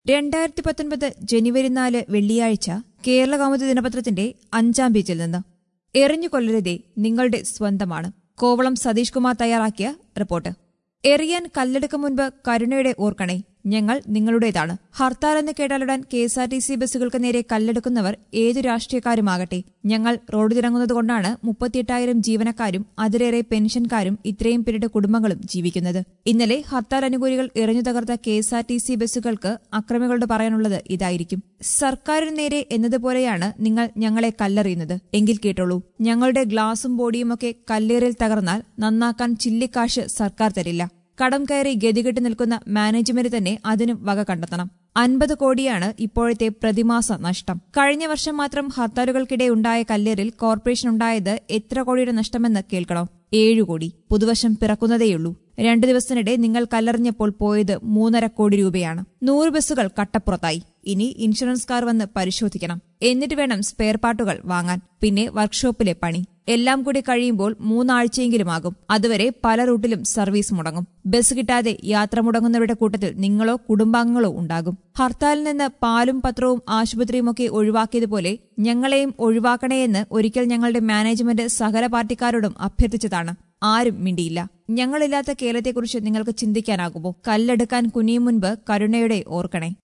രണ്ടായിരത്തി പത്തൊൻപത് ജനുവരി നാല് വെള്ളിയാഴ്ച കേരള കൗമുദി ദിനപത്രത്തിന്റെ അഞ്ചാം പേജിൽ നിന്ന് എറിഞ്ഞു കൊല്ലരുതേ നിങ്ങളുടെ സ്വന്തമാണ് കോവളം സതീഷ് കുമാർ തയ്യാറാക്കിയ റിപ്പോർട്ട് എറിയാൻ കല്ലെടുക്കും മുൻപ് കരുണയുടെ ഓർക്കണേ ഞങ്ങൾ നിങ്ങളുടേതാണ് ഹർത്താലെന്ന് കേട്ടാലിടാൻ K S R T C ബസ്സുകൾക്ക് നേരെ കല്ലെടുക്കുന്നവർ ഏതു രാഷ്ട്രീയക്കാരുമാകട്ടെ ഞങ്ങൾ റോഡിലിറങ്ങുന്നതുകൊണ്ടാണ് മുപ്പത്തിയെട്ടായിരം ജീവനക്കാരും അതിലേറെ പെൻഷൻകാരും ഇത്രയും പേരുടെ കുടുംബങ്ങളും ജീവിക്കുന്നത് ഇന്നലെ ഹർത്താൽ അനുകൂലികൾ എറിഞ്ഞു തകർത്ത K S R T C ബസ്സുകൾക്ക് അക്രമികളോട് പറയാനുള്ളത് ഇതായിരിക്കും സർക്കാരിന് നേരെ എന്നതുപോലെയാണ് നിങ്ങൾ ഞങ്ങളെ കല്ലെറിയുന്നത് എങ്കിൽ കേട്ടോളൂ ഞങ്ങളുടെ ഗ്ലാസും ബോഡിയുമൊക്കെ കല്ലേറിൽ തകർന്നാൽ നന്നാക്കാൻ ചില്ലിക്കാശ് സർക്കാർ തരില്ല കടം കയറി ഗതികെട്ട് നിൽക്കുന്ന മാനേജ്മെന്റ് തന്നെ അതിനും വക കണ്ടെത്തണം അൻപത് കോടിയാണ് ഇപ്പോഴത്തെ പ്രതിമാസ നഷ്ടം കഴിഞ്ഞ വർഷം മാത്രം ഹർത്താലുകൾക്കിടെ ഉണ്ടായ കല്ലേറിൽ കോർപ്പറേഷൻ ഉണ്ടായത് എത്ര കോടിയുടെ നഷ്ടമെന്ന് കേൾക്കണോ ഏഴു കോടി പുതുവർഷം പിറക്കുന്നതേയുള്ളൂ രണ്ടു ദിവസത്തിനിടെ നിങ്ങൾ കല്ലെറിഞ്ഞപ്പോൾ പോയത് മൂന്നര കോടി രൂപയാണ് നൂറ് ബസ്സുകൾ കട്ടപ്പുറത്തായി ഇനി ഇൻഷുറൻസ് കാർ വന്ന് പരിശോധിക്കണം എന്നിട്ട് വേണം സ്പെയർ പാർട്ടുകൾ വാങ്ങാൻ പിന്നെ വർക്ക്ഷോപ്പിലെ പണി എല്ലാം കൂടി കഴിയുമ്പോൾ മൂന്നാഴ്ചയെങ്കിലും ആകും അതുവരെ പല റൂട്ടിലും സർവീസ് മുടങ്ങും ബസ് കിട്ടാതെ യാത്ര മുടങ്ങുന്നവരുടെ കൂട്ടത്തിൽ നിങ്ങളോ കുടുംബാംഗങ്ങളോ ഉണ്ടാകും ഹർത്താലിൽ നിന്ന് പാലും പത്രവും ആശുപത്രിയുമൊക്കെ ഒഴിവാക്കിയതുപോലെ ഞങ്ങളെയും ഒഴിവാക്കണേയെന്ന് ഒരിക്കൽ ഞങ്ങളുടെ മാനേജ്മെന്റ് സകല പാർട്ടിക്കാരോടും അഭ്യർത്ഥിച്ചതാണ് ആരും മിണ്ടിയില്ല ഞങ്ങളില്ലാത്ത കേരളത്തെക്കുറിച്ച് നിങ്ങൾക്ക് ചിന്തിക്കാനാകുമോ കല്ലെടുക്കാൻ കുനിയും മുൻപ് കരുണയുടെ ഓർക്കണേ